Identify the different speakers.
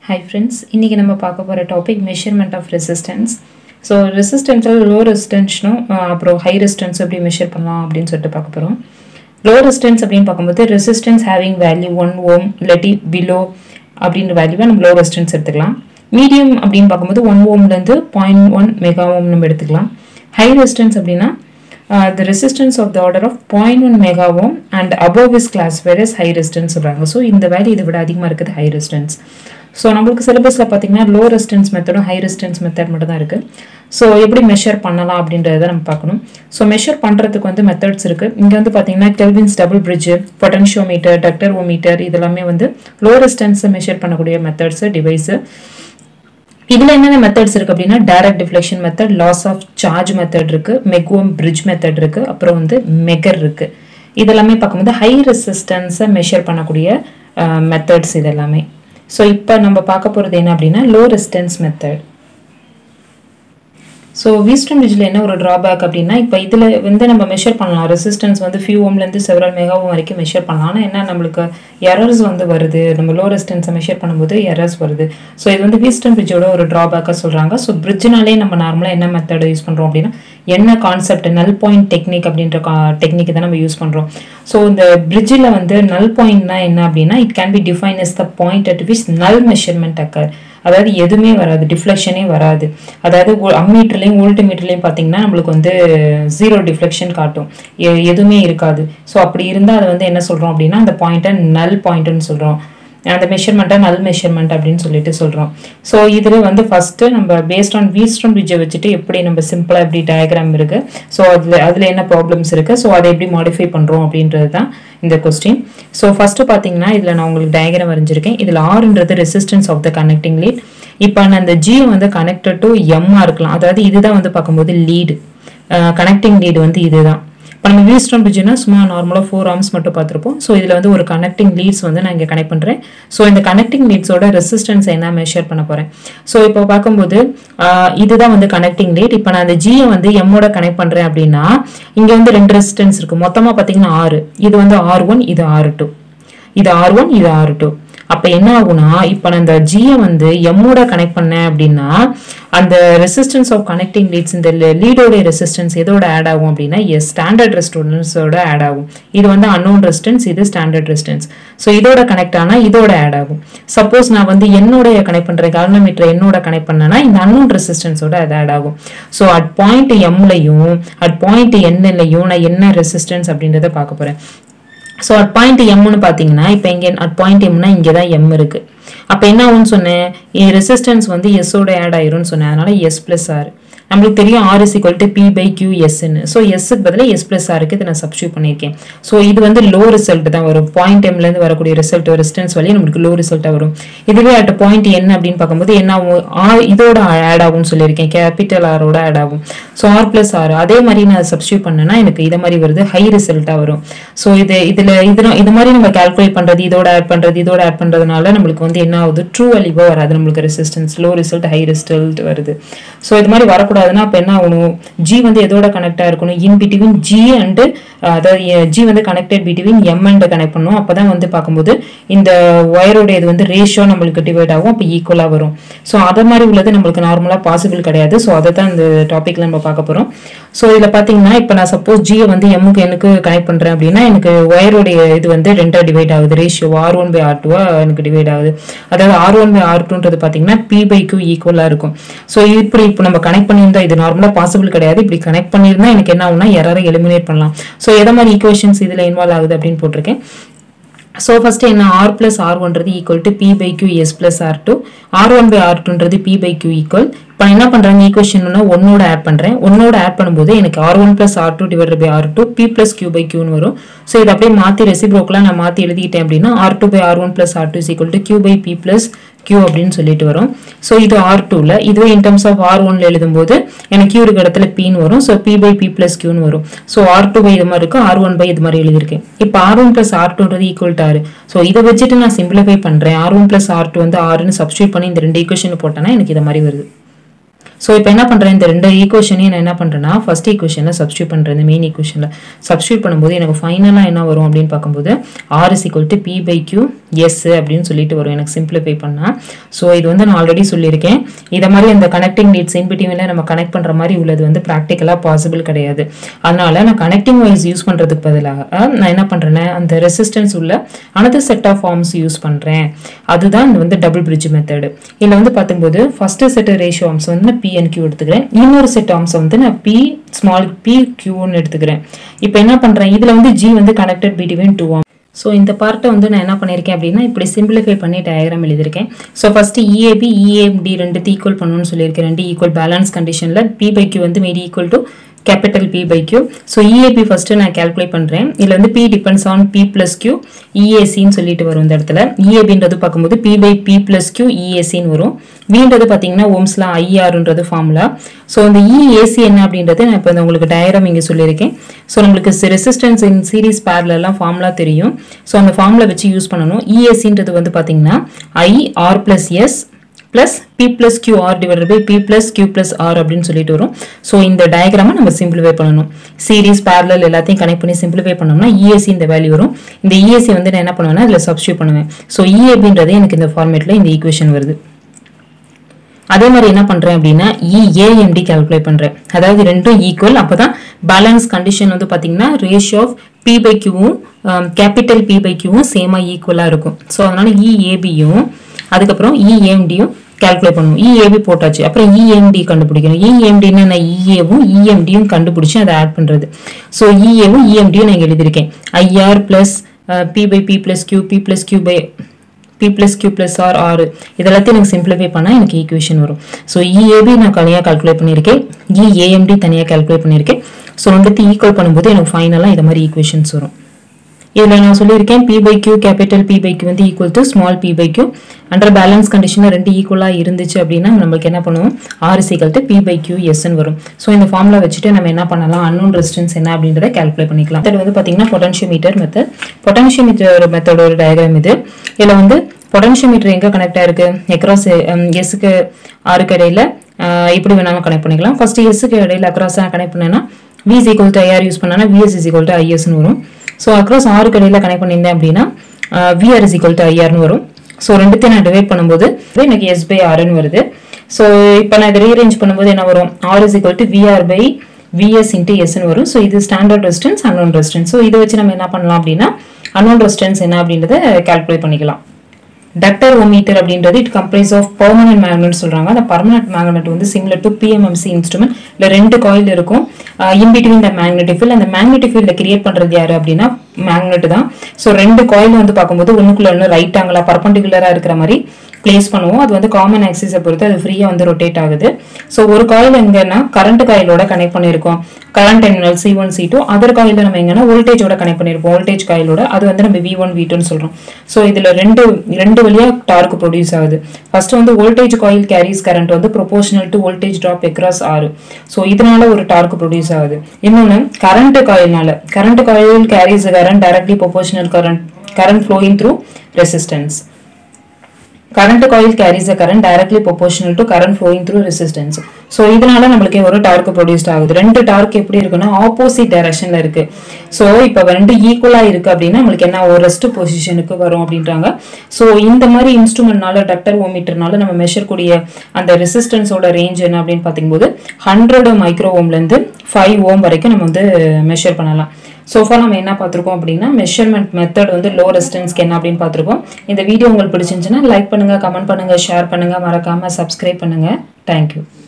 Speaker 1: hi friends இன்றைக்கி நம்ம பார்க்க போகிற topic measurement of resistance so ரெசிஸ்டன்ஸில் லோ ரெசிஸ்டன்ஸ்னும் அப்புறம் ஹை ரெசிஸ்டன்ஸ் எப்படி மெஷர் பண்ணலாம் அப்படின்னு சொல்லிட்டு பார்க்க போகிறோம் லோ ரெசிஸ்டன்ஸ் அப்படின்னு பார்க்கும்போது resistance having value one ohm இல்லாட்டி பிலோ அப்படின்ற வேல்யூவை நம்ம லோ ரெசிஸ்டன்ஸ் எடுத்துக்கலாம் மீடியம் அப்படின்னு பார்க்கும்போது ஒன் ஓம்லேருந்து பாயிண்ட் ஒன் மெகா ஓம் நம்ம எடுத்துக்கலாம் ஹை ரெசிஸ்டன்ஸ் அப்படின்னா the resistance of the order of point one mega ohm and above is class where is high resistance சொல்கிறாங்க ஸோ இந்த வேல்யூ இதை விட அதிகமாக இருக்குது ஹை ரெசிஸ்டன்ஸ் ஸோ நம்மளுக்கு சிலபஸில் பார்த்தீங்கன்னா லோ ரெசிஸ்டன்ஸ் மெத்தடும் ஹை ரெசிஸ்டன்ஸ் மெத்தட் மட்டும் தான் இருக்குது ஸோ எப்படி மெஷர் பண்ணலாம் அப்படின்றத நம்ம பார்க்கணும் ஸோ மெஷர் பண்ணுறதுக்கு வந்து மெத்தட்ஸ் இருக்குது இங்கே வந்து பார்த்தீங்கன்னா Kelvin's double bridge potentiometer ductor ohmmeter இதெல்லாமே வந்து லோ ரெசிஸ்டன்ஸை மெஷர் பண்ணக்கூடிய மெத்தட்ஸு டிவைஸு இதில் என்னென்ன மெத்தட்ஸ் இருக்குது அப்படின்னா direct deflection method loss of charge method இருக்குது மெக்வோம் பிரிட்ஜ் மெத்தட் இருக்குது அப்புறம் வந்து மெகர் இருக்குது இதெல்லாமே பார்க்கும்போது ஹை ரெசிஸ்டன்ஸை மெஷர் பண்ணக்கூடிய மெத்தட்ஸ் இதெல்லாமே ஸோ இப்போ நம்ம பார்க்க போகிறது என்ன அப்படின்னா low resistance method so Wheatstone பிரிட்ஜில் என்ன ஒரு ட்ராபேக் அப்படின்னா இப்போ இதில் வந்து நம்ம மெஷர் பண்ணலாம் ரெசிஸ்டன்ஸ் வந்து ஃபியூ ஓம்லேருந்து செவரல் மெகாவும் வரைக்கும் மெஷர் பண்ணலாம் ஆனால் என்ன நம்மளுக்கு எரர்ஸ் வந்து வருது நம்ம லோ ரெசிஸ்டன்ஸை மெஷர் பண்ணும்போது எரர்ஸ் வருது ஸோ இது வந்து வீஸ்டம் பிரிட்ஜோட ஒரு ட்ராபேக்காக சொல்கிறாங்க ஸோ பிரிட்ஜினாலே நம்ம நார்மலாக என்ன மெத்தட் யூஸ் பண்ணுறோம் அப்படின்னா என்ன கான்செப்ட் நல் பாயிண்ட் டெக்னிக் அப்படின்ற டெக்னிக் தான் நம்ம யூஸ் பண்ணுறோம் ஸோ இந்த பிரிட்ஜில் வந்து நல் பாயிண்ட்னா என்ன அப்படின்னா it can be define is the point at which null measurement occur அதாவது எதுவுமே வராது டிஃப்ளெக்ஷனே வராது அதாவது அம்மீட்டர்லையும் வோல்ட் மீட்டர்லையும் பார்த்தீங்கன்னா நம்மளுக்கு வந்து ஜீரோ டிஃப்ளெக்ஷன் காட்டும் எதுவுமே இருக்காது ஸோ அப்படி இருந்தால் அதை வந்து என்ன சொல்கிறோம் அப்படின்னா அந்த பாயிண்ட்டை நல் பாயிண்ட்டுன்னு சொல்கிறோம் அந்த மெஷர்மெண்ட்டை நல் மெஷர்மெண்ட் அப்படின்னு சொல்லிட்டு சொல்கிறோம் ஸோ இதில் வந்து ஃபஸ்ட்டு நம்ம பேஸ்ட் ஆன் வீஸ்டம் பிரிட்ஜை வச்சுட்டு எப்படி நம்ம சிம்பிளாக எப்படி டயக்ராம் இருக்குது ஸோ அதில் அதில் என்ன ப்ராப்ளம்ஸ் இருக்குது ஸோ அதை எப்படி மாடிஃபை பண்ணுறோம் அப்படின்றது தான் இந்த கொஸ்டின் ஸோ ஃபஸ்ட்டு பார்த்தீங்கன்னா இதில் நான் உங்களுக்கு டயக்ராம் வரைஞ்சிருக்கேன் இதில் ஆறுன்றது resistance of the connecting lead இப்போ நான் அந்த ஜி வந்து கனெக்டட் டு எம்மாக இருக்கலாம் அதாவது இதுதான் வந்து பார்க்கும்போது லீடு கனெக்டிங் லீடு வந்து இதுதான் இப்போ நம்ம வீஸ்டம் பிரிட்ஜ்னா சும்மா நார்மலாக ஃபோர் ஆர்ம்ஸ் மட்டும் பார்த்துருப்போம் ஸோ இதில் வந்து ஒரு கனெக்டிங் லீட்ஸ் வந்து நான் இங்கே கனெக்ட் பண்ணுறேன் ஸோ இந்த கனெக்டிங் லீட்ஸோட ரெசிஸ்டன்ஸ் என்ன மெஷர் பண்ண போகிறேன் ஸோ இப்போ பார்க்கும்போது இதுதான் வந்து கனெக்டிங் லீட் இப்போ நான் அந்த ஜியை வந்து எம்மோட கனெக்ட் பண்ணுறேன் அப்படின்னா இங்கே வந்து ரெண்டு ரெசிஸ்டன்ஸ் இருக்குது மொத்தமாக பார்த்தீங்கன்னா ஆறு இது வந்து ஆர் ஒன் இது ஆர் டூ இது ஆர் ஒன் இது ஆர் டூ அப்ப என்ன ஆகும்னா இப்ப நான் இந்த ஜியை வந்து எம்மோட கனெக்ட் பண்ணேன் அப்படின்னா அந்த ரெசிஸ்டன்ஸ் ஆஃப் கனெக்டிங் லீட்ஸ் இந்த லீடோட ரெசிஸ்டன்ஸ் எதோட ஆட் ஆகும் அப்படின்னா எஸ் ஸ்டாண்டர்ட் ரெசிஸ்டன்ஸோட ஆட் ஆகும் இது வந்து அன்னோன் ரெசிஸ்டன்ஸ் இது ஸ்டாண்டர்ட் ரெசிஸ்டன்ஸ் ஸோ இதோட கனெக்ட் ஆனா இதோட ஆட் ஆகும் சப்போஸ் நான் வந்து என்னோட கனெக்ட் பண்றேன் கால்னோமீட்டர் என்னோட கனெக்ட் பண்ணேன்னா இந்த அன்னோன் ரெசிஸ்டன்ஸோட அது ஆட் ஆகும் ஸோ அட் பாயிண்ட் எம்லையும் அட் பாயிண்ட் என்னலையும் நான் என்ன ரெசிஸ்டன்ஸ் அப்படின்றத பார்க்க போறேன் ஸோ அட் பாயிண்ட் எம்னு பார்த்தீங்கன்னா இப்போ இங்கே அட் பாயிண்ட் எம்னா இங்கே தான் எம் இருக்குது அப்போ என்ன ஆகும்னு சொன்னேன் ரெசிஸ்டன்ஸ் வந்து எஸ்ஸோட ஆட் ஆயிரும்னு சொன்னேன் அதனால எஸ் பிளஸ் ஆர் நம்மளுக்கு தெரியும் R is equal to P by Q எஸ்ன்னு ஸோ எஸ்ஸுக்கு பதிலாக எஸ் பிளஸ் ஆருக்கு இதை நான் சப்ஸ்டியூட் பண்ணியிருக்கேன் ஸோ இது வந்து லோ ரிசல்ட் தான் வரும் பாயிண்ட் எம்லேருந்து வரக்கூடிய ரிசல்ட் ரெசிஸ்டன்ஸ் வழியே நம்மளுக்கு லோ ரிசல்ட்டாக வரும் இதுவே அட் பாயிண்ட் என்ன அப்படின்னு பார்க்கும்போது என்ன ஆகும் ஆர் இதோட ஆட் ஆகும்னு சொல்லியிருக்கேன் கேபிட்டல் ஆரோட ஆட் ஆகும் ஸோ ஆர் பிளஸ் ஆர் அதே மாதிரி நான் சப்ஸ்டியூட் பண்ணேன்னா எனக்கு இதை மாதிரி வருது ஹை ரிசல்ட்டாக வரும் ஸோ இது இதில் இது இது மாதிரி நம்ம கால்குலேட் பண்ணுறது இதோட ஆட் பண்ணுறது இதோட ஆட் பண்ணுறதுனால நம்மளுக்கு வந்து என்ன ஆகுது ட்ரூ வேல்யூவாக வராது நம்மளுக்கு resistance low result high result வருது ஸோ இது மாதிரி வரக்கூடாது கூடாதுன்னா அப்போ என்ன ஆகணும் ஜி வந்து எதோட கனெக்டாக இருக்கணும் இன் பிட்வீன் ஜி அண்டு அதாவது ஜி வந்து connected between M and connect பண்ணும் அப்போ தான் வந்து பார்க்கும்போது இந்த ஒயரோட இது வந்து ரேஷியோ நம்மளுக்கு டிவைட் ஆகும் அப்போ ஈக்குவலாக வரும் ஸோ அதை மாதிரி உள்ளது நம்மளுக்கு நார்மலாக பாசிபிள் கிடையாது ஸோ அதை தான் இந்த டாப்பிக்கில் நம்ம பார்க்க போகிறோம் ஸோ இதில் பார்த்தீங்கன்னா இப்போ நான் சப்போஸ் ஜியை வந்து எம்முக்கு எனக்கு கனெக்ட் பண்ணுறேன் அப்படின்னா எனக்கு ஒயரோடைய இது வந்து ரெண்டாக டிவைட் ஆகுது ratio R one by R டூவாக எனக்கு டிவைட் ஆகுது அதாவது ஆர் ஒன் பை ஆர் டூன்றது பார்த்தீங்கன்னா பி பை கியூ ஈக்குவலாக இருக்கும் ஸோ இப்படி இப்போ நம்ம கனெக்ட் பண்ணியிருந்தா இது நார்மலாக பாசிபிள் கிடையாது இப்படி கனெக்ட் பண்ணியிருந்தா எனக்கு என்ன ஆகும்னா எரரை எலிமினேட் பண்ணலாம் ஸோ எதை மாதிரி ஈக்குவேஷன்ஸ் இதில் இன்வால்வ் ஆகுது அப்படின்னு போட்டிருக்கேன் ஸோ ஃபஸ்ட்டு என்ன ஆர் பிளஸ் ஆர் ஒன்றது equal to P by Q S plus R two R one by R டூன்றது பி பை கியூ ஈக்குவல் இப்போ என்ன பண்ணுறாங்க ஈக்குவேஷன்னா ஒன்னோட ஆட் பண்ணுறேன் ஒன்னோட ஆட் பண்ணும்போது எனக்கு R one plus R two divide by R two P plus Q by கியூன்னு வரும் ஸோ இதை அப்படியே மாற்றி ரெசிப்ரோக்கெலாம் நான் மாற்றி எழுதிக்கிட்டேன் அப்படின்னா R two by R one plus R two is equal to Q by P plus Q அப்படின்னு சொல்லிட்டு வரும் ஸோ இது ஆர் டூவில் இதுவே இன் டர்ம்ஸ் ஆஃப் ஆர் ஒன்ல எழுதும்போது எனக்கு கியூ இருக்க இடத்துல பின்னு வரும் so P by P plus கியூன்னு வரும் ஸோ ஆர் டூ பை இது மாதிரி இருக்கும் ஆர் ஒன் பை இது மாதிரி எழுதியிருக்கேன் இப்போ ஆர் ஒன் பிளஸ் ஆர் டூன்றது ஈக்குவல் டு ஆறு ஸோ இதை வச்சுட்டு நான் சிம்பிளிஃபை பண்ணுறேன் R one plus R two வந்து ஆறுன்னு சப்ஸ்டியூட் பண்ணி இந்த ரெண்டு ஈக்குவேஷன் போட்டேன்னா எனக்கு இதை மாதிரி வருது ஸோ இப்போ என்ன பண்ணுறேன் இந்த ரெண்டு ஈக்குவேஷனையும் நான் என்ன பண்ணுறேன்னா ஃபர்ஸ்ட் ஈக்குவேஷனில் சப்ஸ்டியூட் பண்ணுறேன் இந்த மெயின் ஈக்குவேஷனில் சப்ஸ்டியூட் பண்ணும்போது எனக்கு ஃபைனலாக என்ன வரும் அப்படின்னு பார்க்கும்போது R is equal to P by Q S அப்படின்னு சொல்லிட்டு வரும் எனக்கு சிம்பிளிஃபை பண்ணால் ஸோ இது வந்து நான் ஆல்ரெடி சொல்லியிருக்கேன் இதை மாதிரி அந்த கனெக்டிங் நீட்ஸ் இன்பிட்டிவில் நம்ம கனெக்ட் பண்ணுற மாதிரி உள்ளது வந்து ப்ராக்டிக்கலாக பாசிபிள் கிடையாது அதனால நான் கனெக்டிங் வைஸ் யூஸ் பண்ணுறதுக்கு பதிலாக நான் என்ன பண்ணுறேன்னா அந்த ரெசிஸ்டன்ஸ் உள்ள another set of forms use பண்ணுறேன் அதுதான் இந்த வந்து டபுள் பிரிட்ஜ் மெத்தடு இதில் வந்து பார்க்கும்போது ஃபர்ஸ்ட் செட் ரேஷியோ ஆம்ஸ் வந்து நான் பி அண்ட் கியூ எடுத்துக்கிறேன் இன்னொரு செட் ஆம்ஸ் வந்து நான் பி ஸ்மால் பி கியூன்னு எடுத்துக்கிறேன் இப்போ என்ன பண்ணுறேன் இதில் வந்து ஜி வந்து connected between two arm so இந்த பார்ட்டை வந்து நான் என்ன பண்ணியிருக்கேன் அப்படின்னா இப்படி சிம்பிளிஃபை பண்ணி டயக்ராம் எழுதியிருக்கேன் ஸோ ஃபஸ்ட்டு இஏபி இஏஎம்டி ரெண்டு ஈக்குவல் பண்ணணும்னு சொல்லியிருக்கேன் ரெண்டு ஈக்குவல் பேலன்ஸ் கண்டிஷனில் பி பை கியூ வந்து மீடி equal to capital P by Q so EAB first நான் கேல்குலேட் பண்ணுறேன் இதில் வந்து P depends on P plus Q இஏசின்னு சொல்லிட்டு வரும் இந்த இடத்துல இஏபின்றது பார்க்கும்போது P by P plus Q இஏசின்னு வரும் வின்றது பார்த்தீங்கன்னா ஓம்ஸ்லாம் ஐஆர்ன்றது ஃபார்முலா ஸோ இந்த இஏசி என்ன அப்படின்றது நான் இப்போ உங்களுக்கு டயக்ராம் இங்கே சொல்லியிருக்கேன் ஸோ நம்மளுக்கு ரெசிஸ்டன்ஸ் இன் சீரிஸ் பேர்லாம் ஃபார்முலா தெரியும் ஸோ அந்த ஃபார்முலா வச்சு யூஸ் பண்ணணும் இஏசின்றது வந்து பார்த்தீங்கன்னா I R plus S plus P plus Q R divided by P plus Q plus R அப்படின்னு சொல்லிட்டு வரும் ஸோ இந்த டயக்ராமை நம்ம சிம்பிளிஃபை பண்ணணும் சீரிஸ் பேரலல் எல்லாத்தையும் கனெக்ட் பண்ணி சிம்பிளிஃபை பண்ணோம்னா இஏசி இந்த வேல்யூ வரும் இந்த இஏசி வந்து நான் என்ன பண்ணுவேன்னா இதில் சப்ஸ்டியூட் பண்ணுவேன் ஸோ இஏபின்றது எனக்கு இந்த ஃபார்மேட்டில் இந்த ஈக்குவேஷன் வருது அதே மாதிரி என்ன பண்ணுறேன் அப்படின்னா இஏஎம்டி கால்குலேட் பண்ணுறேன் அதாவது ரெண்டும் ஈக்குவல் அப்போ தான் பேலன்ஸ் கண்டிஷன் வந்து பார்த்தீங்கன்னா ரேஷியோ ஆஃப் பி பை கியூவும் கேபிட்டல் பி பை கியூவும் சேமாக ஈக்குவலாக இருக்கும் ஸோ அதனால இஏபியும் அதுக்கப்புறம் இஎம்டியும் கால்குலேட் பண்ணுவோம் இஏபி போட்டாச்சு அப்புறம் இஎம்டி கண்டுபிடிக்கணும் இஎம்டினா நான் இஏவும் இஎம்டியும் கண்டுபிடிச்சி அதை ஆட் பண்ணுறது ஸோ இஏவும் இஎம்டியும் நான் எழுதியிருக்கேன் IR plus P by P plus Q P plus Q by P plus Q plus R R இதெல்லாத்தையும் எனக்கு சிம்பிளிஃபை பண்ணால் எனக்கு ஈக்குவேஷன் வரும் ஸோ இஏபி நான் தனியாக கால்குலேட் பண்ணியிருக்கேன் இஏஎம்டி தனியாக கால்குலேட் பண்ணியிருக்கேன் ஸோ ரெண்டுத்தையும் ஈக்குவல் பண்ணும்போது எனக்கு ஃபைனலாக இது மாதிரி ஈக்குவேஷன்ஸ் வரும் இதில் நான் சொல்லியிருக்கேன் P by Q capital P by Q வந்து equal to small P by Q under balance கண்டிஷனில் ரெண்டு ஈக்குவலாக இருந்துச்சு அப்படின்னா நம்மளுக்கு என்ன பண்ணுவோம் R equal to P by Q எஸ்ன்னு வரும் ஸோ இந்த ஃபார்முலா வச்சுட்டு நம்ம என்ன பண்ணலாம் அன்னோன் ரெசிஸ்டன்ஸ் என்ன அப்படின்றத கால்குலேட் பண்ணிக்கலாம் மெத்தட் வந்து பார்த்தீங்கன்னா பொட்டன்ஷியோமீட்டர் மெத்தட் பொட்டன்ஷியோமீட்டர் மெத்தடோட டயக்ராம் இது இதில் வந்து பொட்டன்ஷியோமீட்டர் எங்கே கனெக்ட் ஆயிருக்கு எக்ராஸ் எஸ்க்கு ஆறுக்கு இடையில இப்படி வேணாலும் கனெக்ட் பண்ணிக்கலாம் ஃபர்ஸ்ட் எஸ்க்கு இடையில அக்ராஸாக கனெக்ட் பண்ணேன்னா VS equal to IR use பண்ணனா விஎஸ் இஸ் ஈக்குவல் டு ஐஎஸ்னு வரும் ஸோ அக்ராஸ் ஆறு கடையில் கனெக்ட் பண்ணியிருந்தேன் அப்படின்னா விஆர் இஸ் ஈக்குவல் டு ஐஆர்னு வரும் ஸோ ரெண்டுத்தையும் நான் டிவைட் பண்ணும்போது எனக்கு எஸ் பை ஆர்னு வருது ஸோ இப்போ நான் இதை ரீரேஞ்ச் பண்ணும்போது என்ன வரும் R is equal to VR by VS into எஸ்ன்னு வரும் ஸோ இது standard resistance unknown resistance so இதை வச்சு நம்ம என்ன பண்ணலாம் அப்படின்னா அன்னோன் ரெசிஸ்டன்ஸ் என்ன அப்படின்றத கால்குலேட் பண்ணிக்கலாம் டக்டர் ஓமீட்டர் அப்படின்றது it comprise of permanent magnet சொல்றாங்க அந்த பர்மனன்ட் மேக்னெட் வந்து சிமிலர் டு பிஎம்எம்சி இன்ஸ்ட்ருமெண்ட் இல்ல ரெண்டு காயில் இருக்கும் in between the magnetic field அந்த மேக்னெட்டிக் ஃபீல்ட கிரியேட் பண்றது யாரு அப்படின்னா மேக்னெட் தான் ஸோ ரெண்டு காயில் வந்து பார்க்கும்போது ஒண்ணுக்குள்ள ஒன்று ரைட் ஆங்கிளா பர்பண்டிகுலரா இருக்கிற மாதிரி பிளேஸ் பண்ணுவோம் அது வந்து காமன் ஆக்சிஸை பொறுத்து அது ஃப்ரீயாக வந்து ரொட்டேட் ஆகுது ஸோ ஒரு காயில் எங்கன்னா கரண்ட் காயிலோட கனெக்ட் பண்ணியிருக்கோம் current terminal C one C two other coil நம்ம எங்கன்னா வோல்டேஜோட கனெக்ட் பண்ணியிருப்போம் வோல்டேஜ் காயிலோட அது வந்து நம்ம வி ஒன் வி டூன்னு சொல்கிறோம் ஸோ இதில் ரெண்டு ரெண்டு வழியாக டார்க் ப்ரொடியூஸ் ஆகுது ஃபர்ஸ்ட் வந்து வோல்டேஜ் காயில் கேரிஸ் கரண்ட் வந்து proportional to voltage drop across R so இதனால ஒரு டார்க் ப்ரொடியூஸ் ஆகுது இன்னொன்று கரண்ட் காயில்னால current coil carries current directly proportional current current flowing through resistance current coil carries a current directly proportional to current flowing through resistance so இதனால நம்மளுக்கு ஒரு dark produced ஆகுது ரெண்டு டார்க் எப்படி இருக்குன்னா ஆப்போசிட் டைரக்ஷன்ல இருக்கு ஸோ இப்போ ரெண்டு ஈக்குவலா இருக்கு அப்படின்னா நம்மளுக்கு என்ன ஒரு ரெஸ்ட் பொசிஷனுக்கு வரும் அப்படின்றாங்க ஸோ இந்த மாதிரி இன்ஸ்ட்ருமெண்ட்னால டக்டர் ஓமீட்டர்னால நம்ம மெஷர் கூடிய அந்த ரெசிஸ்டன்ஸோட ரேஞ்ச் என்ன அப்படின்னு பார்க்கும்போது ஹண்ட்ரட் மைக்ரோ ஓம்லேருந்து ஃபைவ் ஓம் வரைக்கும் நம்ம வந்து மெஷர் பண்ணலாம் சோஃபா நம்ம என்ன பார்த்துருக்கோம் அப்படின்னா மெஷர்மெண்ட் மெத்தட் வந்து லோ ரெசிஸ்டன்ஸ்க்கு என்ன அப்படின்னு பார்த்துருக்கோம் இந்த வீடியோ உங்களுக்கு பிடிச்சிருந்துச்சுன்னா லைக் பண்ணுங்க கமெண்ட் பண்ணுங்க ஷேர் பண்ணுங்க மறக்காம சப்ஸ்கிரைப் பண்ணுங்க தேங்க்யூ